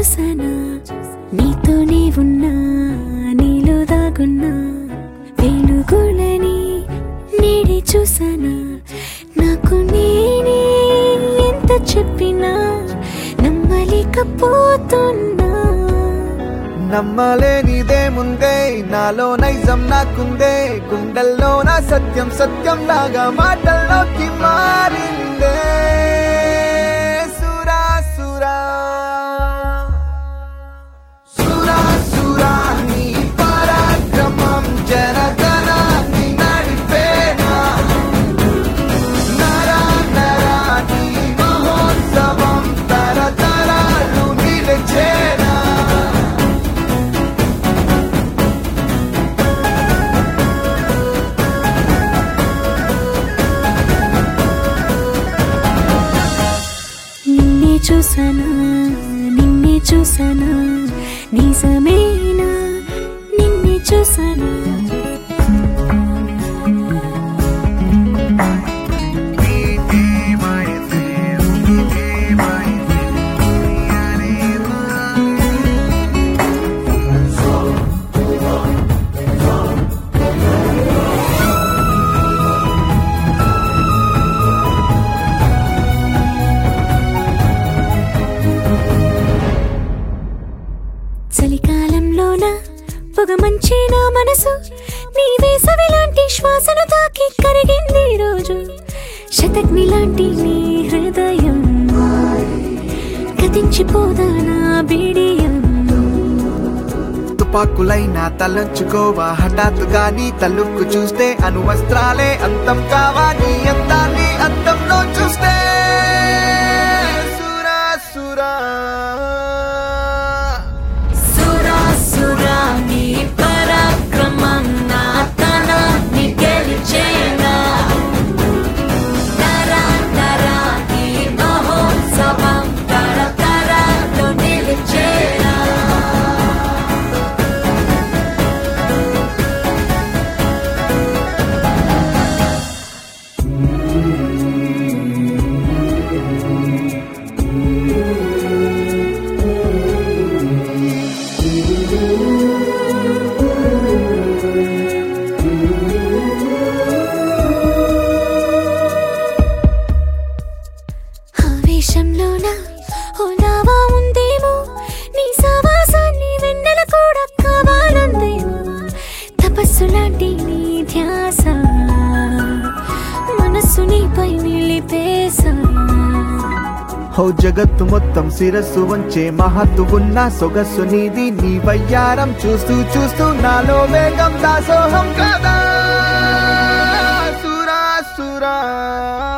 చూసానా నీతోనే ఉన్నా నీలో దాగున్నా వెలుగులని నీడే చూసానా నాకు నేనే ఎంత చెప్పినా నమ్మలేకపోతున్నా నమ్మలేనిదే ముందే నాలో నైజం నాకుందే గుండెల్లో నా సత్యం సత్యం లాగా మాటల్లోకి మారిందే సురా సురా సురా సురా నీ పరాక్రమం జనగణాన్ని నడిపేనా నరా నరా నీ మహోత్సవం తరతరాలు నిలిచేనా నిన్నే చూసానా నిన్నే చూసానా నిజమేనా నిన్నే చూసానా చలికాలంలోన పొగ మంచి నా మనసు నీ వేసవి లాంటి శ్వాసను తాకి కరిగింది ఈ రోజు శతగ్ని లాంటి నీ హృదయం కదించిపోదా నా బిడియం తుపాకులైనా తలంచుకోవా హఠాత్తుగా నీ తలుక్కు చూస్తే అనువస్త్రాలే అంతం కావా నీ అందాన్ని అంతంలో చూస్తే సురా సురా సురా సురా నీ పరాక్రమం నా తనాన్ని గెలిచేనా తరా తరా నీ మహోత్సవం తరతరాలు నిలిచేనా ఆవేశంలోన ఓ నావా ఉందేమో నీ సావాసాన్ని వెన్నెల కూడా కావాలందేమో తపస్సు లాంటి నీ ధ్యాస మనస్సు నీపై నిలిపేసా హో జగత్తు మొత్తం శిరస్సు వంచే మహత్తు ఉన్న సొగస్సు నీది నీ వయ్యారం చూస్తూ చూస్తూ నాలో వేగం దాసోహం కదా సురా సురా